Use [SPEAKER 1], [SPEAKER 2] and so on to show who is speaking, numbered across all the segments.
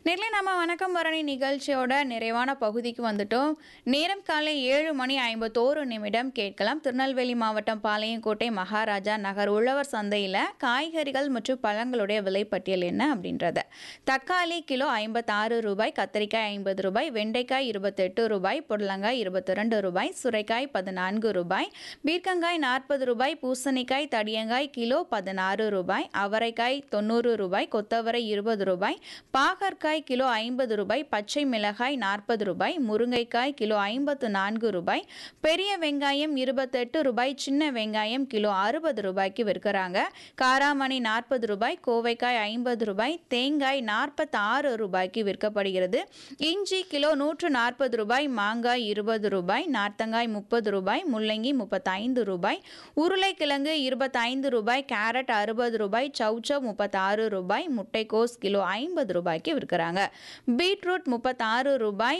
[SPEAKER 1] நேரில் நம்ம வணக்கம் பரணி நிகழ்ச்சியோட நிறைவான பகுதிக்கு வந்துட்டோம் நேரம் காலை ஏழு மணி ஐம்பத்தோரு நிமிடம் கேட்கலாம் திருநெல்வேலி மாவட்டம் பாளையங்கோட்டை மகாராஜா நகர் உழவர் சந்தையில் காய்கறிகள் மற்றும் பழங்களுடைய விலைப்பட்டியல் என்ன அப்படின்றத தக்காளி கிலோ ஐம்பத்தாறு ரூபாய் கத்திரிக்காய் ஐம்பது ரூபாய் வெண்டைக்காய் இருபத்தெட்டு ரூபாய் புடலங்காய் இருபத்தி ரெண்டு ரூபாய் சுரைக்காய் பதினான்கு ரூபாய் பீர்க்கங்காய் நாற்பது ரூபாய் பூசணிக்காய் தடியங்காய் கிலோ பதினாறு ரூபாய் அவரைக்காய் தொண்ணூறு ரூபாய் கொத்தவரை இருபது ரூபாய் பாகற்காய் கிலோ ஐம்பது ரூபாய் பச்சை மிளகாய் நாற்பது ரூபாய் முருங்கைக்காய் கிலோ ஐம்பத்து நான்கு ரூபாய் பெரிய வெங்காயம் இருபத்தெட்டு ரூபாய் சின்ன வெங்காயம் கிலோ அறுபது ரூபாய்க்கு விற்கிறாங்க காராமணி நாற்பது ரூபாய் கோவைக்காய் ஐம்பது ரூபாய் தேங்காய் நாற்பத்தாறு ரூபாய்க்கு விற்கப்படுகிறது இஞ்சி கிலோ நூற்று நாற்பது ரூபாய் மாங்காய் இருபது ரூபாய் நார்த்தங்காய் முப்பது ரூபாய் முள்ளங்கி முப்பத்தைந்து ரூபாய் உருளைக்கிழங்கு இருபத்தைந்து ரூபாய் கேரட் அறுபது ரூபாய் சௌச்சவ் முப்பத்தாறு ரூபாய் முட்டைக்கோஸ் கிலோ ஐம்பது ரூபாய்க்கு விற்கிறாங்க பீட்ரூட் முப்பத்தாறு ரூபாய்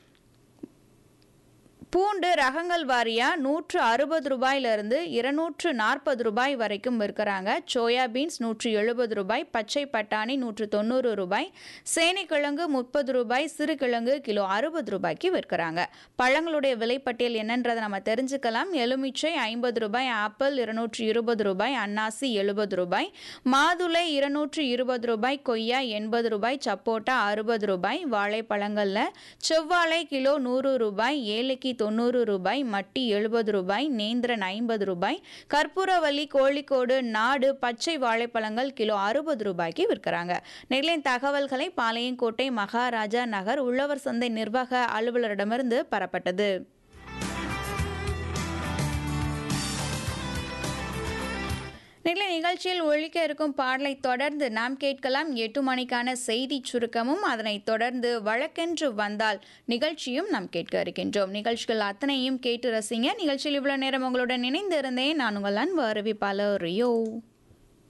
[SPEAKER 1] பூண்டு ரகங்கள் வாரியா நூற்று அறுபது ரூபாயிலிருந்து இருநூற்று நாற்பது ரூபாய் வரைக்கும் விற்கிறாங்க சோயா பீன்ஸ் நூற்று எழுபது ரூபாய் பச்சை பட்டாணி நூற்று தொண்ணூறு ரூபாய் சேனைக்கிழங்கு முப்பது ரூபாய் சிறுகிழங்கு கிலோ அறுபது ரூபாய்க்கு விற்கிறாங்க பழங்களுடைய விலைப்பட்டியல் என்னன்றதை நம்ம தெரிஞ்சுக்கலாம் எலுமிச்சை ஐம்பது ரூபாய் ஆப்பிள் இருநூற்று இருபது ரூபாய் அன்னாசி எழுபது ரூபாய் மாதுளை இருநூற்று இருபது ரூபாய் கொய்யா எண்பது ரூபாய் சப்போட்டா அறுபது ரூபாய் வாழைப்பழங்களில் செவ்வாழை கிலோ நூறு ரூபாய் ஏலக்கி தொண்ணூறு ரூபாய் மட்டி எழுபது ரூபாய் நேந்திரன் ஐம்பது ரூபாய் கற்பூரவல்லி கோழிக்கோடு நாடு பச்சை வாழைப்பழங்கள் கிலோ அறுபது ரூபாய்க்கு விற்கிறாங்க நெல்லின் தகவல்களை பாளையங்கோட்டை மகாராஜா நகர் உழவர் சந்தை நிர்வாக அலுவலரிடமிருந்து பெறப்பட்டது நெல்லை நிகழ்ச்சியில் ஒழிக்க இருக்கும் பாடலை தொடர்ந்து நாம் கேட்கலாம் எட்டு மணிக்கான செய்தி சுருக்கமும் அதனைத் தொடர்ந்து வழக்கென்று வந்தால் நிகழ்ச்சியும் நாம் கேட்க இருக்கின்றோம் நிகழ்ச்சிகள் அத்தனையும் கேட்டு ரசிங்க நிகழ்ச்சியில் இவ்வளவு நேரம் உங்களுடன் இணைந்திருந்தேன் நான் உங்கள் அன்பு அறிவிப்பாளர் ரியோ